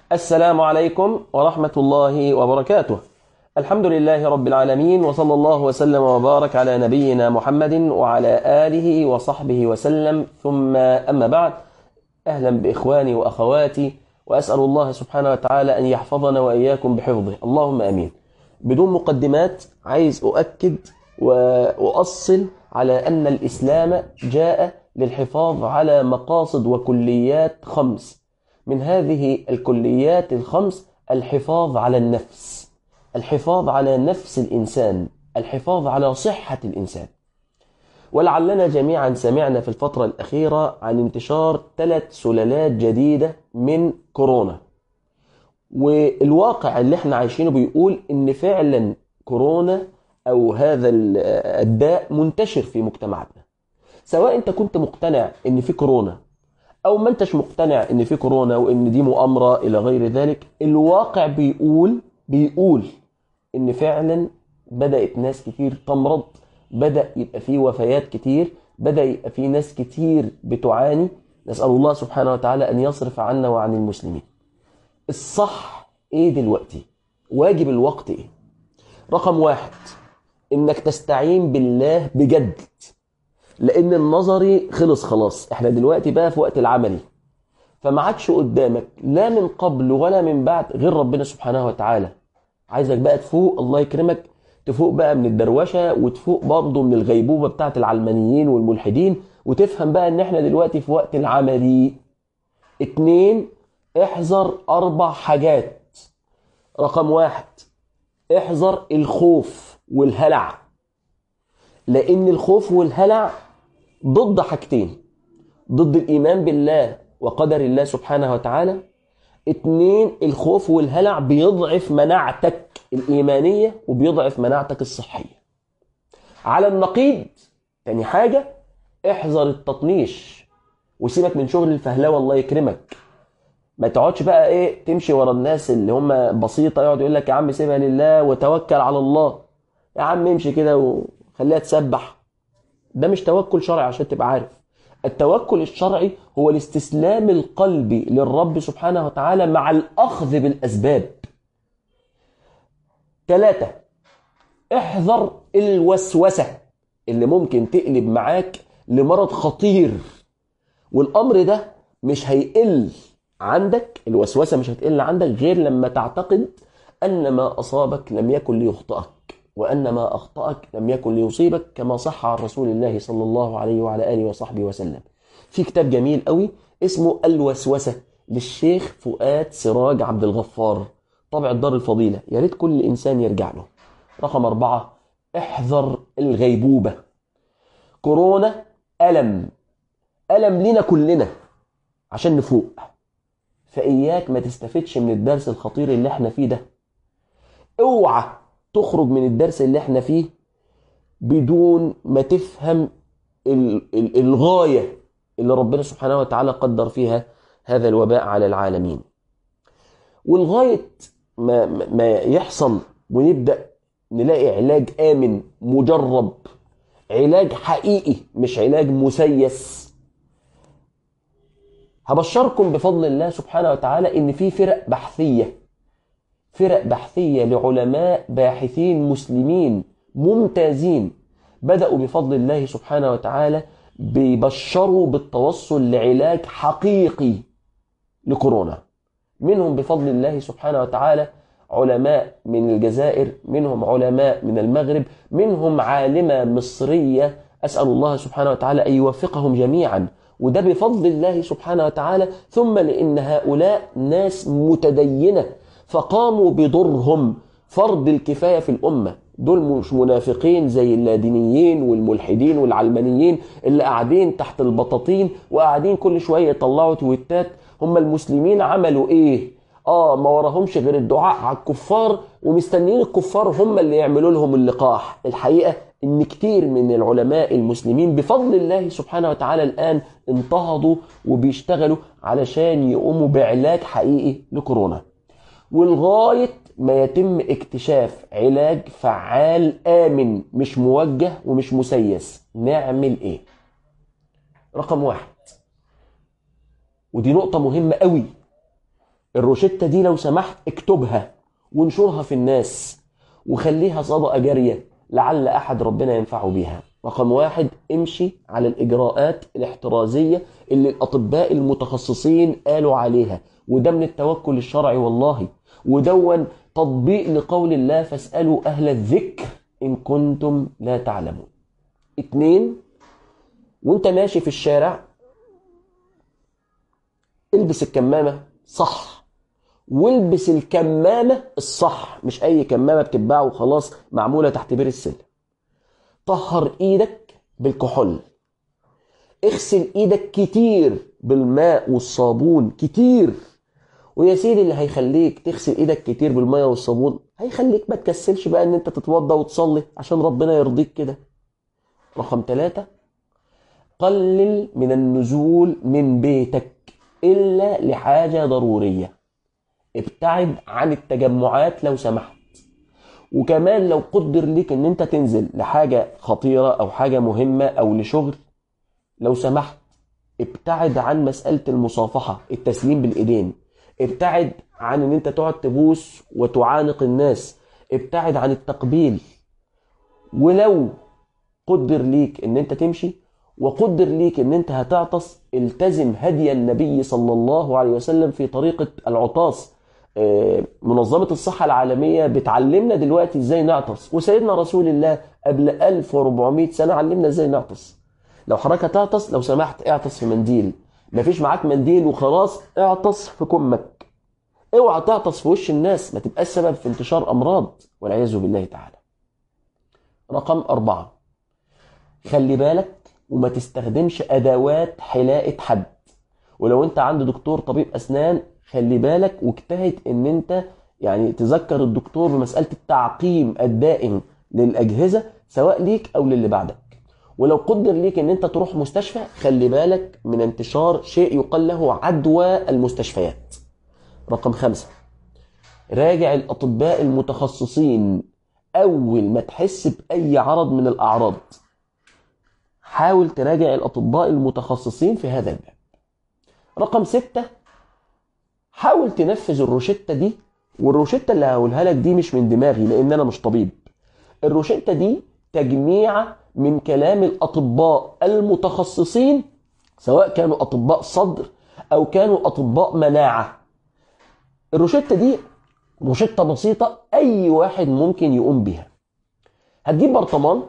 السلام عليكم ورحمة الله وبركاته الحمد لله رب العالمين وصلى الله وسلم وبارك على نبينا محمد وعلى آله وصحبه وسلم ثم أما بعد أهلا بإخواني وأخواتي وأسأل الله سبحانه وتعالى أن يحفظنا وإياكم بحفظه اللهم أمين بدون مقدمات عايز أؤكد وأؤصل على أن الإسلام جاء للحفاظ على مقاصد وكليات خمس من هذه الكليات الخمس الحفاظ على النفس الحفاظ على نفس الإنسان الحفاظ على صحة الإنسان ولعلنا جميعا سمعنا في الفترة الأخيرة عن انتشار ثلاث سلالات جديدة من كورونا والواقع اللي احنا عايشينه بيقول ان فعلا كورونا او هذا الداء منتشر في مجتمعاتنا سواء انت كنت مقتنع ان في كورونا او ما انتش مقتنع ان في كورونا وان دي مؤامرة الى غير ذلك الواقع بيقول بيقول ان فعلا بدأت ناس كتير تمرض بدأ يبقى في وفيات كتير بدأ يبقى في ناس كتير بتعاني نسأل الله سبحانه وتعالى أن يصرف عنا وعن المسلمين الصح ايه دلوقتي واجب الوقت ايه رقم واحد انك تستعين بالله بجد لان النظري خلص خلاص احنا دلوقتي بقى في وقت العملي فما عادش قدامك لا من قبل ولا من بعد غير ربنا سبحانه وتعالى عايزك بقى تفوق الله يكرمك تفوق بقى من الدروشة وتفوق برضه من الغيبوبة بتاعت العلمانيين والملحدين وتفهم بقى ان احنا دلوقتي في وقت العملي اتنين احذر اربع حاجات رقم واحد احذر الخوف والهلع لان الخوف والهلع ضد حاجتين ضد الايمان بالله وقدر الله سبحانه وتعالى اتنين الخوف والهلع بيضعف مناعتك الايمانيه وبيضعف مناعتك الصحيه على النقيض تاني حاجه احذر التطنيش وسيبك من شغل الفهلوه الله يكرمك ما تقعدش بقى ايه تمشي ورا الناس اللي هم بسيطه يقعد يقول لك يا عم سيبها لله وتوكل على الله يا عم امشي كده وخليها تسبح ده مش توكل شرعي عشان تبقى عارف التوكل الشرعي هو الاستسلام القلبي للرب سبحانه وتعالى مع الأخذ بالأسباب ثلاثة احذر الوسوسة اللي ممكن تقلب معاك لمرض خطير والأمر ده مش هيقل عندك الوسوسة مش هتقل عندك غير لما تعتقد أن ما أصابك لم يكن ليخطئك وأن ما أخطأك لم يكن ليصيبك كما صح عن رسول الله صلى الله عليه وعلى آله وصحبه وسلم في كتاب جميل قوي اسمه الوسوسة للشيخ فؤاد سراج عبد الغفار طبع الدار الفضيلة يا ريت كل إنسان يرجع له رقم أربعة احذر الغيبوبة كورونا ألم ألم لنا كلنا عشان نفوق فإياك ما تستفدش من الدرس الخطير اللي احنا فيه ده اوعى تخرج من الدرس اللي احنا فيه بدون ما تفهم الغاية اللي ربنا سبحانه وتعالى قدر فيها هذا الوباء على العالمين والغاية ما, ما يحصل ونبدأ نلاقي علاج آمن مجرب علاج حقيقي مش علاج مسيس هبشركم بفضل الله سبحانه وتعالى ان في فرق بحثيه فرق بحثيه لعلماء باحثين مسلمين ممتازين بداوا بفضل الله سبحانه وتعالى بيبشروا بالتوصل لعلاج حقيقي لكورونا منهم بفضل الله سبحانه وتعالى علماء من الجزائر منهم علماء من المغرب منهم عالمه مصريه اسال الله سبحانه وتعالى ان يوفقهم جميعا وده بفضل الله سبحانه وتعالى ثم لأن هؤلاء ناس متدينة فقاموا بدورهم فرض الكفاية في الأمة دول مش منافقين زي اللادينيين والملحدين والعلمانيين اللي قاعدين تحت البطاطين وقاعدين كل شوية يطلعوا تويتات هم المسلمين عملوا ايه اه ما وراهمش غير الدعاء على الكفار ومستنيين الكفار هم اللي يعملوا لهم اللقاح الحقيقة ان كتير من العلماء المسلمين بفضل الله سبحانه وتعالى الان انتهضوا وبيشتغلوا علشان يقوموا بعلاج حقيقي لكورونا ولغاية ما يتم اكتشاف علاج فعال آمن مش موجه ومش مسيس نعمل ايه رقم واحد ودي نقطة مهمة قوي الروشتة دي لو سمحت اكتبها وانشرها في الناس وخليها صدقة جارية لعل أحد ربنا ينفعه بيها رقم واحد امشي على الإجراءات الاحترازية اللي الأطباء المتخصصين قالوا عليها وده من التوكل الشرعي والله ودون تطبيق لقول الله فاسألوا أهل الذكر إن كنتم لا تعلمون اتنين وانت ماشي في الشارع البس الكمامة صح والبس الكمامة الصح مش أي كمامة بتتباع وخلاص معمولة تحت بير السلم طهر إيدك بالكحول اغسل إيدك كتير بالماء والصابون كتير ويا سيدي اللي هيخليك تغسل ايدك كتير بالميه والصابون هيخليك ما تكسلش بقى ان انت تتوضى وتصلي عشان ربنا يرضيك كده رقم ثلاثة قلل من النزول من بيتك إلا لحاجة ضرورية ابتعد عن التجمعات لو سمحت وكمان لو قدر ليك ان انت تنزل لحاجة خطيرة او حاجة مهمة او لشغل لو سمحت ابتعد عن مسألة المصافحة التسليم بالايدين ابتعد عن ان انت تقعد تبوس وتعانق الناس ابتعد عن التقبيل ولو قدر ليك ان انت تمشي وقدر ليك ان انت هتعطس التزم هدي النبي صلى الله عليه وسلم في طريقة العطاس منظمة الصحة العالمية بتعلمنا دلوقتي ازاي نعطس وسيدنا رسول الله قبل 1400 سنة علمنا ازاي نعطس لو حضرتك هتعطس لو سمحت اعطس في منديل مفيش معاك منديل وخلاص اعطس في كمك اوعى تعطس في وش الناس ما تبقاش سبب في انتشار امراض والعياذ بالله تعالى رقم أربعة خلي بالك وما تستخدمش أدوات حلاقة حد ولو أنت عند دكتور طبيب أسنان خلي بالك واجتهد ان انت يعني تذكر الدكتور بمسألة التعقيم الدائم للأجهزة سواء ليك أو للي بعدك ولو قدر ليك ان انت تروح مستشفى خلي بالك من انتشار شيء يقال له عدوى المستشفيات رقم خمسة راجع الأطباء المتخصصين أول ما تحس بأي عرض من الأعراض حاول تراجع الأطباء المتخصصين في هذا الباب رقم ستة حاول تنفذ الروشتة دي والروشتة اللي هقولها لك دي مش من دماغي لأن أنا مش طبيب الروشتة دي تجميع من كلام الأطباء المتخصصين سواء كانوا أطباء صدر أو كانوا أطباء مناعة الروشتة دي روشتة بسيطة أي واحد ممكن يقوم بيها هتجيب برطمان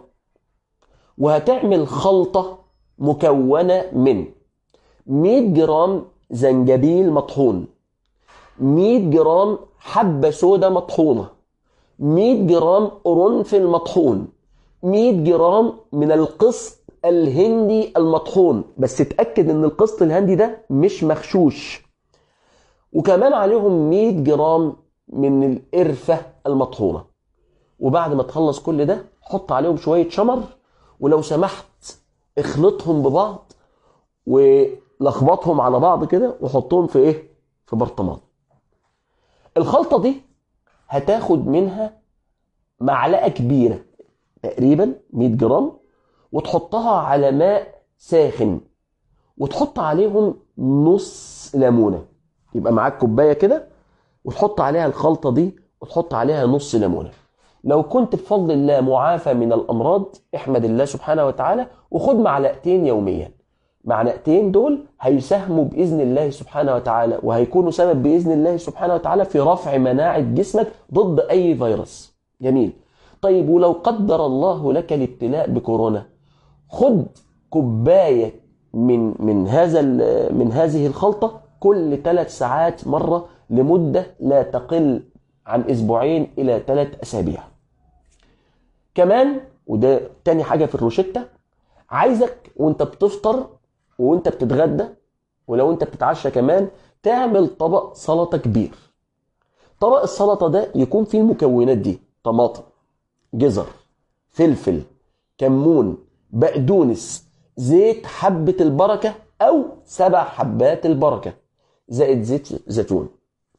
وهتعمل خلطة مكونة من 100 جرام زنجبيل مطحون 100 جرام حبة سودة مطحونة 100 جرام قرنفل مطحون 100 جرام من القسط الهندي المطحون بس اتأكد ان القسط الهندي ده مش مغشوش وكمان عليهم 100 جرام من القرفة المطحونة وبعد ما تخلص كل ده حط عليهم شوية شمر ولو سمحت اخلطهم ببعض ولخبطهم على بعض كده وحطهم في ايه في برطمان الخلطة دي هتاخد منها معلقة كبيرة تقريبا 100 جرام وتحطها على ماء ساخن وتحط عليهم نص ليمونة يبقى معاك كوباية كده وتحط عليها الخلطة دي وتحط عليها نص ليمونة لو كنت بفضل الله معافى من الأمراض احمد الله سبحانه وتعالى وخد معلقتين يوميا معلقتين دول هيساهموا بإذن الله سبحانه وتعالى وهيكونوا سبب بإذن الله سبحانه وتعالى في رفع مناعة جسمك ضد أي فيروس جميل طيب ولو قدر الله لك الابتلاء بكورونا خد كوباية من من هذا من هذه الخلطة كل ثلاث ساعات مرة لمدة لا تقل عن اسبوعين الى ثلاث اسابيع كمان وده تاني حاجه في الروشته عايزك وانت بتفطر وانت بتتغدى ولو انت بتتعشى كمان تعمل طبق سلطه كبير طبق السلطه ده يكون فيه المكونات دي طماطم جزر فلفل كمون بقدونس زيت حبه البركه او سبع حبات البركه زائد زيت زيتون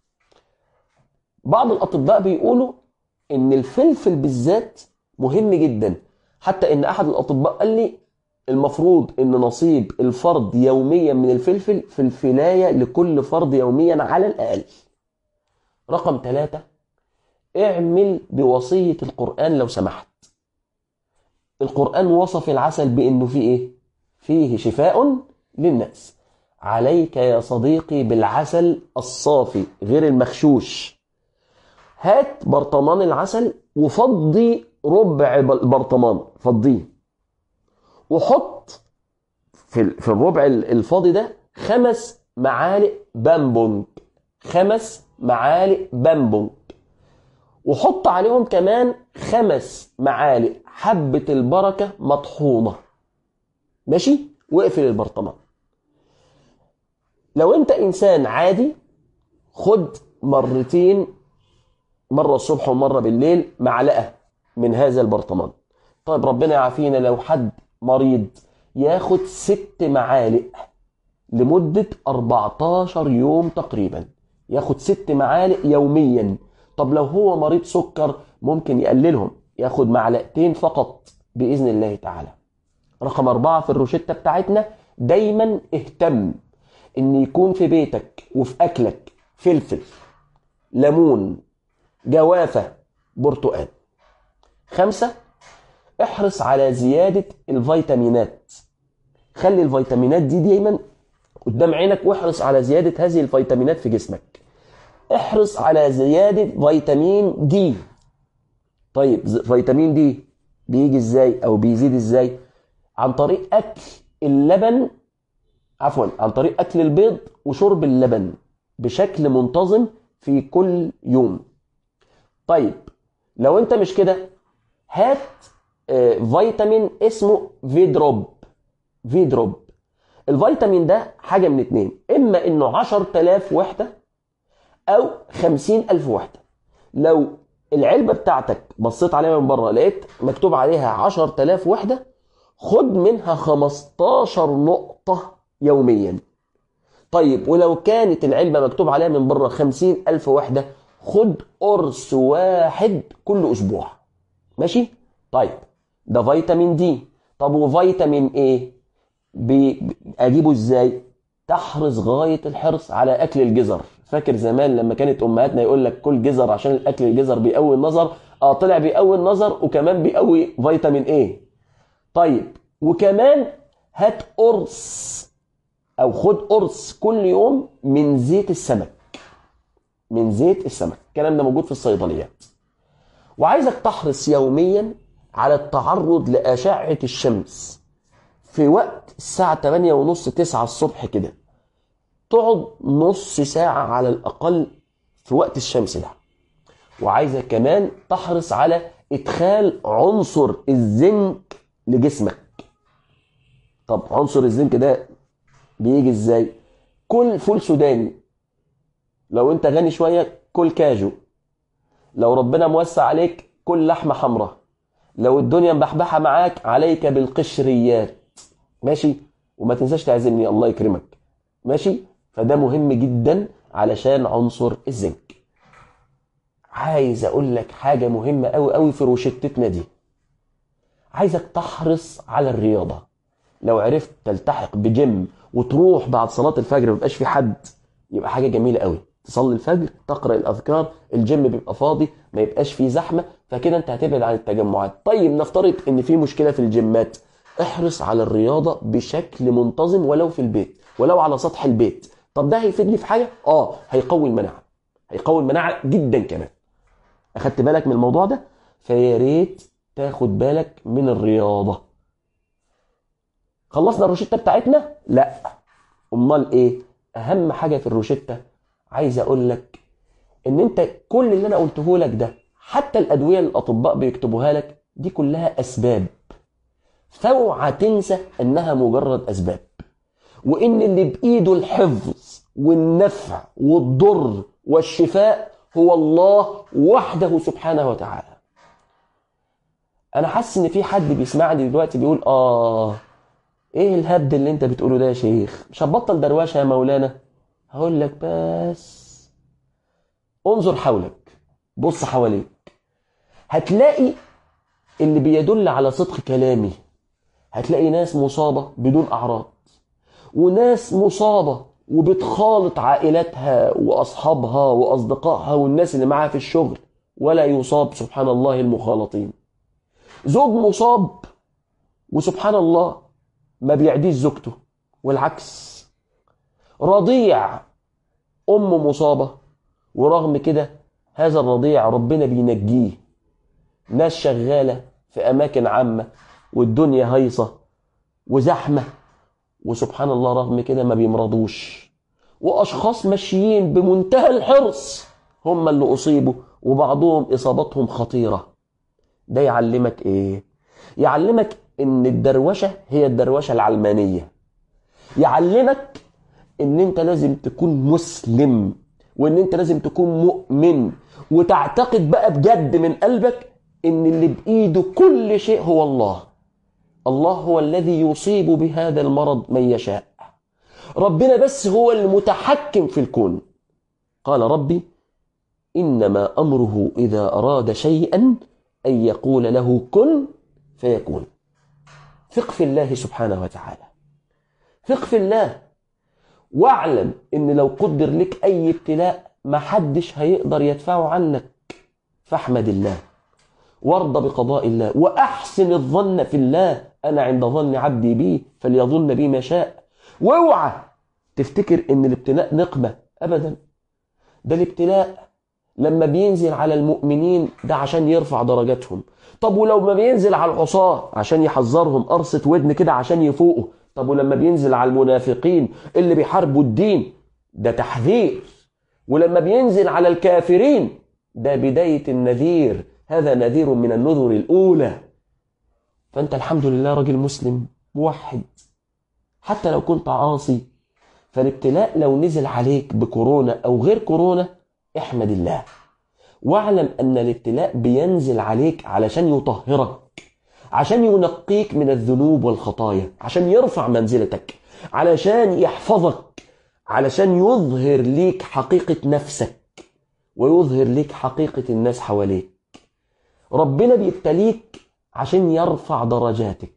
بعض الأطباء بيقولوا إن الفلفل بالذات مهم جدا حتى إن أحد الأطباء قال لي المفروض إن نصيب الفرد يوميا من الفلفل في الفلاية لكل فرد يوميا على الأقل رقم ثلاثة اعمل بوصية القرآن لو سمحت القرآن وصف العسل بأنه فيه إيه؟ فيه شفاء للناس عليك يا صديقي بالعسل الصافي غير المخشوش هات برطمان العسل وفضي ربع برطمان فضيه وحط في في الربع الفاضي ده خمس معالق بامبونج خمس معالق بامبونج وحط عليهم كمان خمس معالق حبة البركة مطحونة ماشي واقفل البرطمان لو انت انسان عادي خد مرتين مرة الصبح ومرة بالليل معلقة من هذا البرطمان طيب ربنا يعافينا لو حد مريض ياخد ست معالق لمدة 14 يوم تقريبا ياخد ست معالق يوميا طب لو هو مريض سكر ممكن يقللهم ياخد معلقتين فقط بإذن الله تعالى رقم أربعة في الروشتة بتاعتنا دايما اهتم ان يكون في بيتك وفي اكلك فلفل ليمون جوافة برتقال خمسة احرص على زيادة الفيتامينات خلي الفيتامينات دي دايما قدام عينك واحرص على زيادة هذه الفيتامينات في جسمك احرص على زيادة فيتامين دي طيب فيتامين دي بيجي ازاي او بيزيد ازاي عن طريق اكل اللبن عفوا عن طريق اكل البيض وشرب اللبن بشكل منتظم في كل يوم طيب لو انت مش كده هات آه، فيتامين اسمه فيدروب فيدروب الفيتامين ده حاجة من اتنين اما انه 10000 وحدة او 50000 وحدة لو العلبة بتاعتك بصيت عليها من بره لقيت مكتوب عليها 10000 وحدة خد منها 15 نقطة يوميا طيب ولو كانت العلبة مكتوب عليها من بره 50000 وحدة خد قرص واحد كل أسبوع ماشي؟ طيب ده فيتامين دي طب وفيتامين ايه؟ بي- اجيبه ازاي؟ تحرص غاية الحرص على أكل الجزر فاكر زمان لما كانت أمهاتنا يقول لك كل جزر عشان الأكل الجزر بيقوي النظر اه طلع بيقوي النظر وكمان بيقوي فيتامين ايه طيب وكمان هات قرص أو خد قرص كل يوم من زيت السمك من زيت السمك الكلام ده موجود في الصيدليات وعايزك تحرص يوميا على التعرض لأشعة الشمس في وقت الساعة 8 ونص 9 الصبح كده تقعد نص ساعة على الأقل في وقت الشمس ده وعايزك كمان تحرص على إدخال عنصر الزنك لجسمك طب عنصر الزنك ده بيجي ازاي كل فول سوداني لو انت غني شوية كل كاجو لو ربنا موسع عليك كل لحمة حمراء لو الدنيا مبحبحة معاك عليك بالقشريات ماشي وما تنساش تعزمني الله يكرمك ماشي فده مهم جدا علشان عنصر الزنك عايز اقول لك حاجة مهمة قوي قوي في روشتتنا دي عايزك تحرص على الرياضة لو عرفت تلتحق بجيم وتروح بعد صلاة الفجر ما يبقاش في حد يبقى حاجة جميلة قوي تصلي الفجر تقرأ الأذكار الجيم بيبقى فاضي ما يبقاش فيه زحمة فكده انت هتبعد عن التجمعات طيب نفترض ان في مشكلة في الجيمات احرص على الرياضة بشكل منتظم ولو في البيت ولو على سطح البيت طب ده هيفيدني في حاجة اه هيقوي المناعة هيقوي المناعة جدا كمان اخدت بالك من الموضوع ده فيا ريت تاخد بالك من الرياضة خلصنا الروشتة بتاعتنا لا امال ايه اهم حاجة في الروشتة عايز اقول لك ان انت كل اللي انا قلته لك ده حتى الادوية اللي الاطباء بيكتبوها لك دي كلها اسباب فاوعى تنسى انها مجرد اسباب وان اللي بايده الحفظ والنفع والضر والشفاء هو الله وحده سبحانه وتعالى انا حاسس ان في حد بيسمعني دلوقتي بيقول اه ايه الهبد اللي انت بتقوله ده يا شيخ مش هتبطل دروشه يا مولانا هقول لك بس انظر حولك بص حواليك هتلاقي اللي بيدل على صدق كلامي هتلاقي ناس مصابة بدون أعراض وناس مصابة وبتخالط عائلاتها واصحابها واصدقائها والناس اللي معاها في الشغل ولا يصاب سبحان الله المخالطين زوج مصاب وسبحان الله ما بيعديش زوجته والعكس رضيع ام مصابه ورغم كده هذا الرضيع ربنا بينجيه ناس شغاله في اماكن عامه والدنيا هيصه وزحمه وسبحان الله رغم كده ما بيمرضوش واشخاص ماشيين بمنتهى الحرص هم اللي اصيبوا وبعضهم اصابتهم خطيره ده يعلمك ايه يعلمك ان الدروشه هي الدروشه العلمانيه يعلمك ان انت لازم تكون مسلم وان انت لازم تكون مؤمن وتعتقد بقى بجد من قلبك ان اللي بايده كل شيء هو الله الله هو الذي يصيب بهذا المرض من يشاء ربنا بس هو المتحكم في الكون قال ربي انما امره اذا اراد شيئا ان يقول له كن فيكون ثق في الله سبحانه وتعالى ثق في الله واعلم ان لو قدر لك اي ابتلاء ما حدش هيقدر يدفعه عنك فاحمد الله وارضى بقضاء الله واحسن الظن في الله انا عند ظن عبدي بي فليظن بي ما شاء واوعى تفتكر ان الابتلاء نقمه ابدا ده الابتلاء لما بينزل على المؤمنين ده عشان يرفع درجاتهم طب ولو ما بينزل على العصاة عشان يحذرهم قرصة ودن كده عشان يفوقوا طب ولما بينزل على المنافقين اللي بيحاربوا الدين ده تحذير ولما بينزل على الكافرين ده بداية النذير هذا نذير من النذر الأولى فأنت الحمد لله راجل مسلم موحد حتى لو كنت عاصي فالابتلاء لو نزل عليك بكورونا أو غير كورونا احمد الله واعلم أن الابتلاء بينزل عليك علشان يطهرك عشان ينقيك من الذنوب والخطايا عشان يرفع منزلتك علشان يحفظك علشان يظهر ليك حقيقة نفسك ويظهر ليك حقيقة الناس حواليك ربنا بيبتليك عشان يرفع درجاتك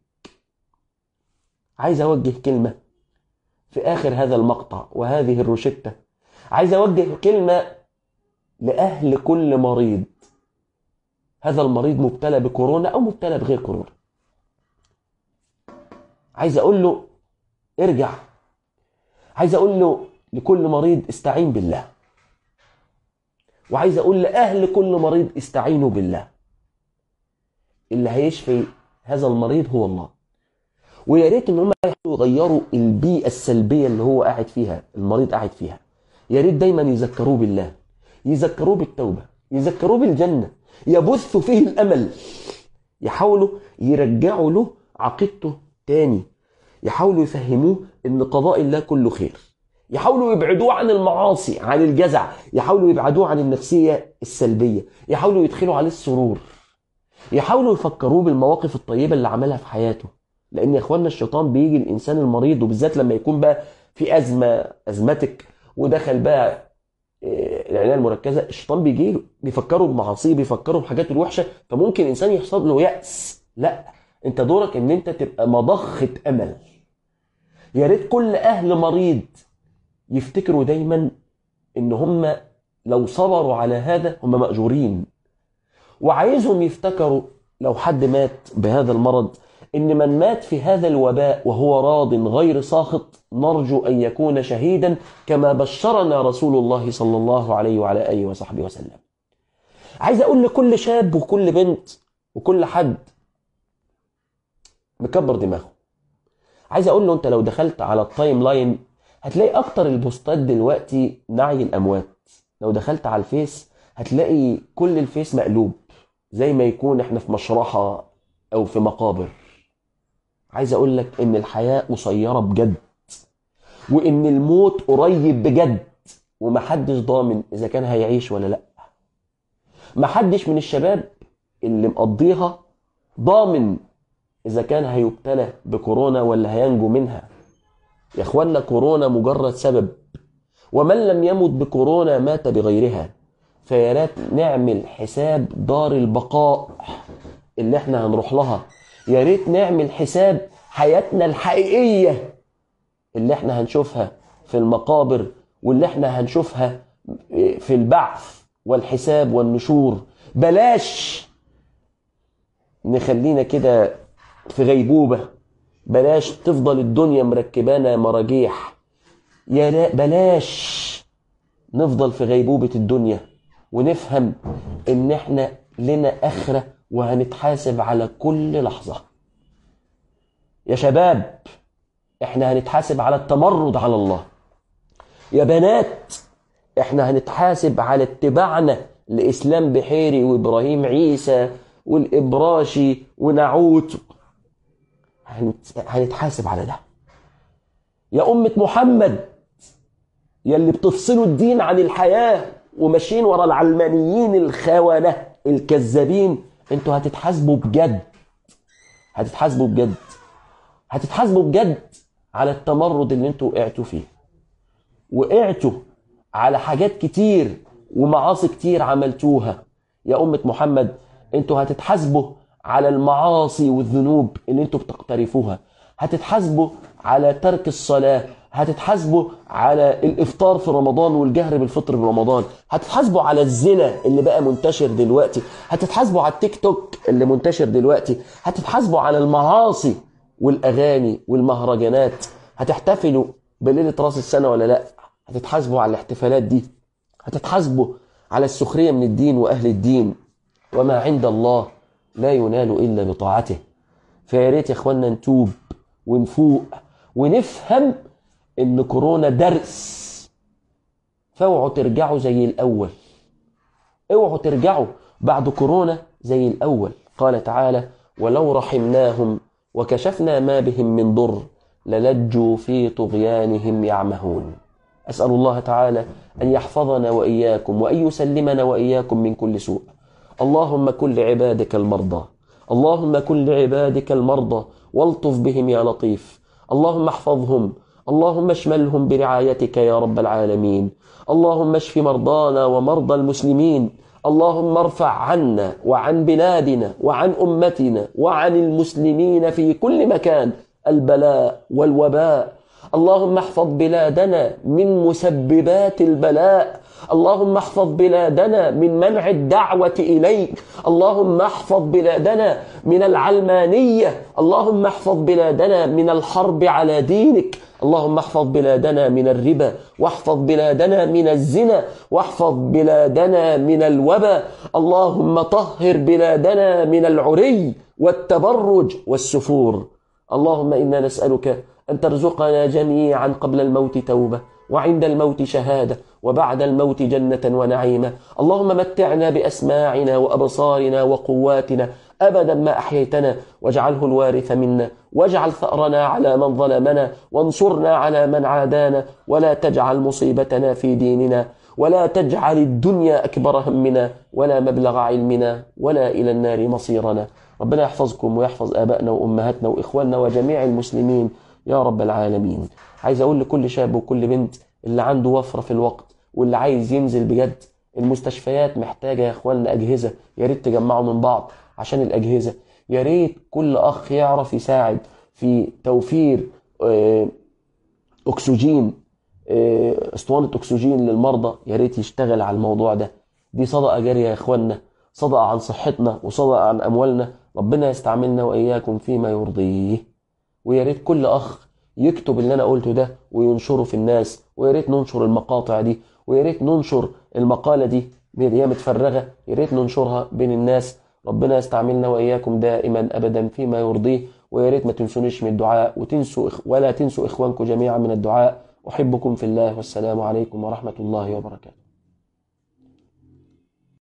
عايز أوجه كلمة في آخر هذا المقطع وهذه الروشتة عايز أوجه كلمة لأهل كل مريض هذا المريض مبتلى بكورونا أو مبتلى بغير كورونا عايز أقول له ارجع عايز أقول له لكل مريض استعين بالله وعايز أقول لأهل كل مريض استعينوا بالله اللي هيشفي هذا المريض هو الله ويا ريت ان هم يغيروا البيئه السلبيه اللي هو قاعد فيها المريض قاعد فيها يا ريت دايما يذكروه بالله يذكروه بالتوبه يذكروه بالجنه يبثوا فيه الامل يحاولوا يرجعوا له عقيدته تاني يحاولوا يفهموه ان قضاء الله كله خير يحاولوا يبعدوه عن المعاصي عن الجزع يحاولوا يبعدوه عن النفسيه السلبيه يحاولوا يدخلوا عليه السرور يحاولوا يفكروه بالمواقف الطيبه اللي عملها في حياته لان يا اخوانا الشيطان بيجي الانسان المريض وبالذات لما يكون بقى في ازمه ازمتك ودخل بقى العنايه المركزه الشيطان بيجي له بيفكروا بمعاصيه بيفكروا بحاجاته الوحشه فممكن انسان يحصل له ياس لا انت دورك ان انت تبقى مضخه امل يا ريت كل اهل مريض يفتكروا دايما ان هم لو صبروا على هذا هم ماجورين وعايزهم يفتكروا لو حد مات بهذا المرض ان من مات في هذا الوباء وهو راض غير ساخط نرجو ان يكون شهيدا كما بشرنا رسول الله صلى الله عليه وعلى اله وصحبه وسلم. عايز اقول لكل شاب وكل بنت وكل حد مكبر دماغه. عايز اقول له انت لو دخلت على التايم لاين هتلاقي اكتر البوستات دلوقتي نعي الاموات. لو دخلت على الفيس هتلاقي كل الفيس مقلوب زي ما يكون احنا في مشرحه او في مقابر. عايز اقول لك ان الحياة قصيرة بجد وان الموت قريب بجد ومحدش ضامن اذا كان هيعيش ولا لا محدش من الشباب اللي مقضيها ضامن اذا كان هيبتلى بكورونا ولا هينجو منها يا اخوانا كورونا مجرد سبب ومن لم يمت بكورونا مات بغيرها فيا ريت نعمل حساب دار البقاء اللي احنا هنروح لها يا ريت نعمل حساب حياتنا الحقيقية اللي احنا هنشوفها في المقابر واللي احنا هنشوفها في البعث والحساب والنشور بلاش نخلينا كده في غيبوبة بلاش تفضل الدنيا مركبانا مراجيح يا لا بلاش نفضل في غيبوبة الدنيا ونفهم ان احنا لنا اخرة وهنتحاسب على كل لحظة يا شباب احنا هنتحاسب على التمرد على الله يا بنات احنا هنتحاسب على اتباعنا لإسلام بحيري وإبراهيم عيسى والإبراشي ونعوت هنتحاسب على ده يا أمة محمد يلي بتفصلوا الدين عن الحياة وماشيين ورا العلمانيين الخونة الكذابين انتوا هتتحاسبوا بجد هتتحاسبوا بجد هتتحاسبوا بجد على التمرد اللي انتوا وقعتوا فيه وقعتوا على حاجات كتير ومعاصي كتير عملتوها يا أمة محمد انتوا هتتحاسبوا على المعاصي والذنوب اللي انتوا بتقترفوها هتتحاسبوا على ترك الصلاة هتتحاسبوا على الافطار في رمضان والجهر بالفطر في رمضان هتتحاسبوا على الزنا اللي بقى منتشر دلوقتي هتتحاسبوا على التيك توك اللي منتشر دلوقتي هتتحاسبوا على المعاصي والاغاني والمهرجانات هتحتفلوا بليله راس السنه ولا لا هتتحاسبوا على الاحتفالات دي هتتحاسبوا على السخريه من الدين واهل الدين وما عند الله لا ينال الا بطاعته فيا ريت يا اخوانا نتوب ونفوق ونفهم ان كورونا درس فاوعوا ترجعوا زي الاول اوعوا ترجعوا بعد كورونا زي الاول قال تعالى ولو رحمناهم وكشفنا ما بهم من ضر للجوا في طغيانهم يعمهون اسال الله تعالى ان يحفظنا واياكم وان يسلمنا واياكم من كل سوء اللهم كن لعبادك المرضى اللهم كن لعبادك المرضى والطف بهم يا لطيف اللهم احفظهم اللهم اشملهم برعايتك يا رب العالمين اللهم اشف مرضانا ومرضى المسلمين اللهم ارفع عنا وعن بلادنا وعن امتنا وعن المسلمين في كل مكان البلاء والوباء اللهم احفظ بلادنا من مسببات البلاء اللهم احفظ بلادنا من منع الدعوة إليك اللهم احفظ بلادنا من العلمانية اللهم احفظ بلادنا من الحرب على دينك اللهم احفظ بلادنا من الربا واحفظ بلادنا من الزنا واحفظ بلادنا من الوبا اللهم طهر بلادنا من العري والتبرج والسفور اللهم إنا نسألك أن ترزقنا جميعا قبل الموت توبة وعند الموت شهادة وبعد الموت جنة ونعيمة اللهم متعنا بأسماعنا وأبصارنا وقواتنا أبدا ما أحييتنا واجعله الوارث منا واجعل ثأرنا على من ظلمنا وانصرنا على من عادانا ولا تجعل مصيبتنا في ديننا ولا تجعل الدنيا أكبر همنا ولا مبلغ علمنا ولا إلى النار مصيرنا ربنا يحفظكم ويحفظ آبائنا وأمهاتنا وإخواننا وجميع المسلمين يا رب العالمين عايز أقول لكل شاب وكل بنت اللي عنده وفرة في الوقت واللي عايز ينزل بجد المستشفيات محتاجة يا إخواننا أجهزة يا ريت تجمعوا من بعض عشان الأجهزة يا ريت كل أخ يعرف يساعد في توفير أكسجين اسطوانة أكسجين للمرضى يا ريت يشتغل على الموضوع ده دي صدقة جارية يا إخواننا صدقة عن صحتنا وصدقة عن أموالنا ربنا يستعملنا وإياكم فيما يرضيه ويا ريت كل أخ يكتب اللي أنا قلته ده وينشره في الناس ويا ريت ننشر المقاطع دي ويا ريت ننشر المقالة دي هي متفرغة يا ريت ننشرها بين الناس ربنا يستعملنا وإياكم دائما أبدا فيما يرضيه ويا ريت ما تنسونيش من الدعاء وتنسوا ولا تنسوا إخوانكم جميعا من الدعاء أحبكم في الله والسلام عليكم ورحمة الله وبركاته